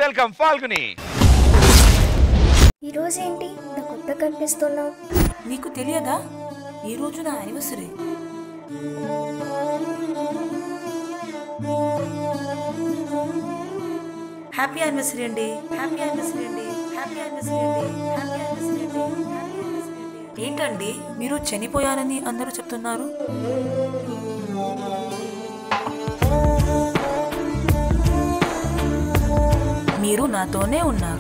Welcome ఫాల్గుని ఈరోజు ఏంటి ఇంత కొత్త కనిపిస్తున్నావు నీకు తెలియదా ఈ రోజు నా యానివర్సరీ హ్యాపీ యానివర్సరీ అండి హ్యాపీ యానివర్సరీ అండి హ్యాపీ యానివర్సరీ అండి హ్యాపీ యానివర్సరీ అండి హ్యాపీ యానివర్సరీ అండి ఏంటండి మీరు చనిపోయారని అందరూ చెప్తున్నారు మీరు నాతోనే ఉన్నారు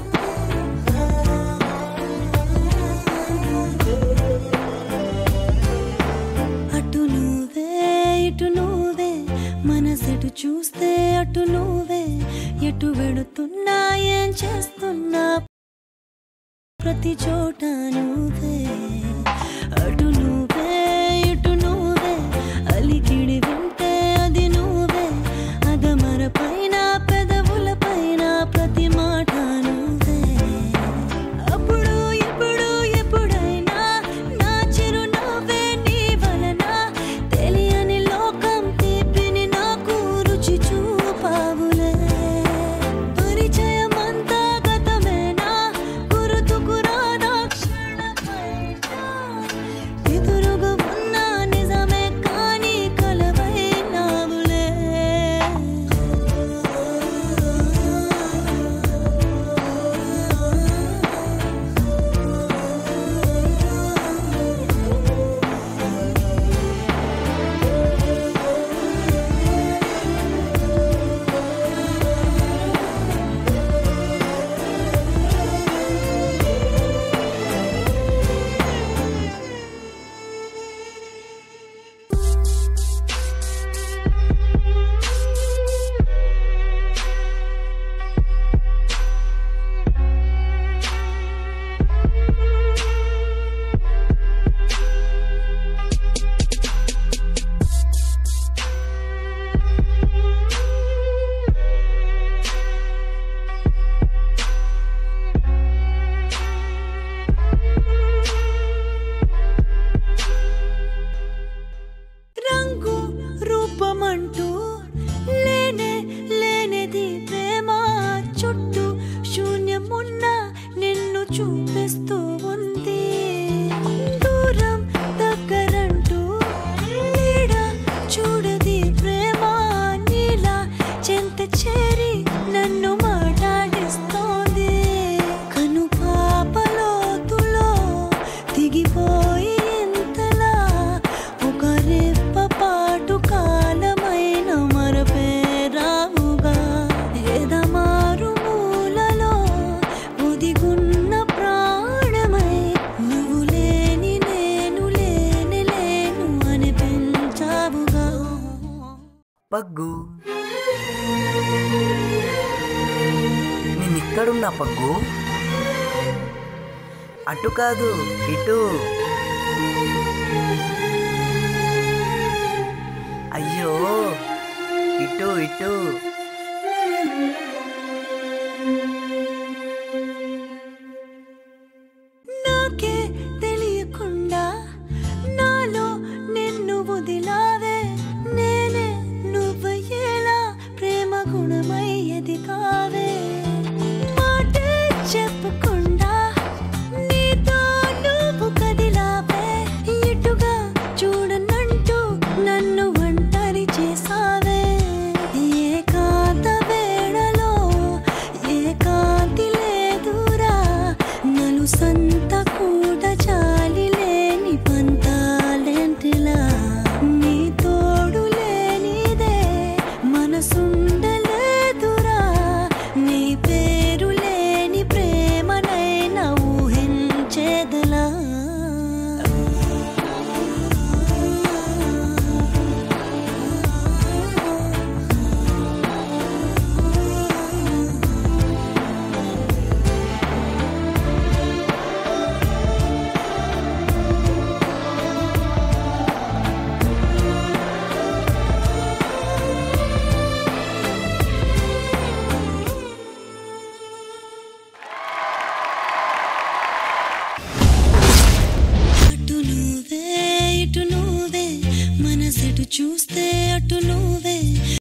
అటు నువ్వే ఇటు నువ్వే మనసెటు చూస్తే అటు నువ్వే ఎటు వెడుతున్నా ఏం చేస్తున్నా ప్రతి చోట నువ్వే అటు నువ్వే ఇటు నువ్వే అలికిడి వింటే అది నువ్వే అదమర పైన పెదవుల పైన ప్రతి మాట నువ్వే అప్పుడు ఇప్పుడు ఎప్పుడైనా నా చిరునవ్వే నీ వలన తెలియని లోకం తీపిని నాకు రుచి చూపావులే పరిచయమంతా గతమేనా గుర్తుకు రాదా క్షణమైనా ఎదురుగా ఉన్న నిజమే కానీ కలవైనావులే రంగు రూపమంటూ లేనే లేనిది ప్రేమ చుట్టూ శూన్యమున్న నిన్ను చూపిస్తూ ఉంది దూరం దగ్గరంటూ నీడ చూడది ప్రేమ నీలా చెంత చేరి నన్ను మాట్లాడిస్తోంది కను పాపలోతులో దిగిపోయి ఇంతలా ఒక రెప్ప పాటు కాలమైన మరపేరావుగా ఎదమారు మూలలో ఒదిగున్న ప్రాణమై నువ్వు లేని నేను లేని లేను అని పెంచావుగా పగ్గు నేనిక్కడున్నా పగ్గు అటు కాదు ఇటు అయ్యో ఇటు ఇటు నాకే తెలియకుండా నాలో నిన్ను వదిలావే నేనే నువ్వయ్యేలా ప్రేమ గుణమయ్యది కావే మాటే చెప్పకుండా నీతో నువ్వు కదిలావే ఇటుగా చూడనంటూ నన్ను ఒంటరి చేసావే ఏకాంత వేళలో ఏకాంతి లేదురా నలు సంత కూడా చాలి లేని పంతాలెంటిలా నీ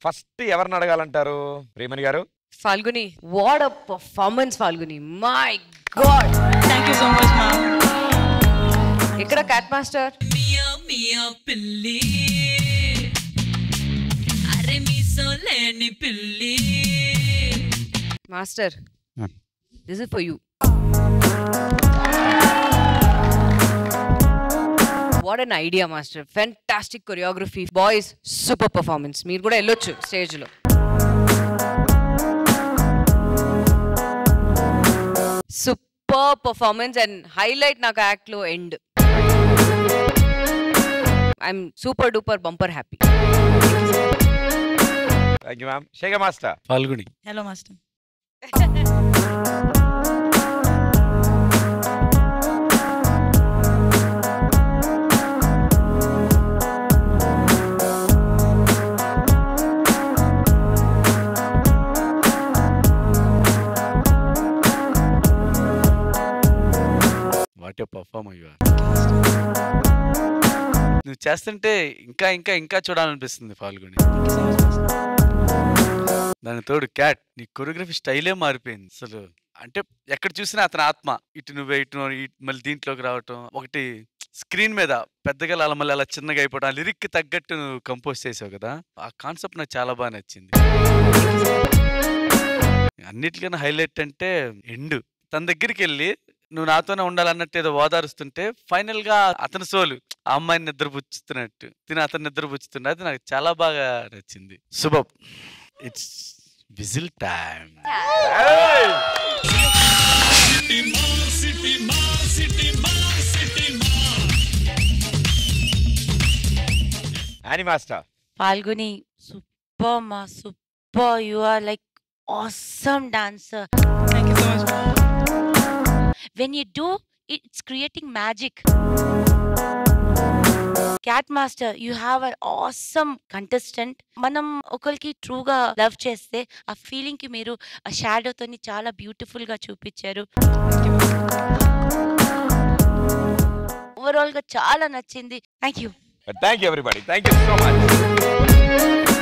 ఫస్ట్ ఎవరిని అడగాలంటారు ప్రేమని గారు Falguni what a performance Falguni my god thank you so much ma'am ఇక్కడ క్యాట్ మాస్టర్ మియా మియా పిల్లి అరే మీసోలేని పిల్లి master this is for you what an idea master fantastic choreography boys super performance మీరు కూడా వెళ్ళొచ్చు స్టేజ్లో సూపర్ పర్ఫార్మెన్స్ అండ్ హైలైట్ నాకు యాక్ట్లో end I'm super duper bumper happy thank you ma'am Shekhar master Falguni hello master what a perform అయ్యా నువ్వు చేస్తుంటే ఇంకా ఇంకా ఇంకా చూడాలనిపిస్తుంది ఫాల్గుని దాని తోడు క్యాట్ నీ కొరియోగ్రఫీ స్టైలే మారిపోయింది అసలు అంటే ఎక్కడ చూసినా అతని ఆత్మ ఇటు నువ్వే ఇటు నువ్వు ఇటు మళ్ళీ దీంట్లోకి రావటం ఒకటి స్క్రీన్ మీద పెద్దగా అలా మళ్ళీ అలా చిన్నగా అయిపోవడం ఆ లిరిక్ తగ్గట్టు నువ్వు కంపోజ్ చేసావు కదా ఆ కాన్సెప్ట్ నాకు చాలా బాగా నచ్చింది అన్నిటికన్నా హైలైట్ అంటే ఎండు తన దగ్గరికి వెళ్ళి నువ్వు నాతోనే ఉండాలన్నట్టు ఏదో ఓదారుస్తుంటే ఫైనల్ గా అతని సోలు ఆ అమ్మాయిని నిద్రపుచ్చుతున్నట్టు తిని అతను నిద్రపుచ్చుతున్నా అది నాకు చాలా బాగా నచ్చింది Shubham it's whistle time Annie master Falguni, super ma, super. You are like awesome dancer. Thank you so much When you do, it's creating magic. Cat master you have a awesome contestant మనం ఒకరికి ట్రూగా love చేస్తే ఆ feeling కి మీరు ఆ షాడోతోని చాలా beautiful గా చూపించారు ఓవరాల్ గా చాలా నచ్చింది thank you thank you everybody thank you so much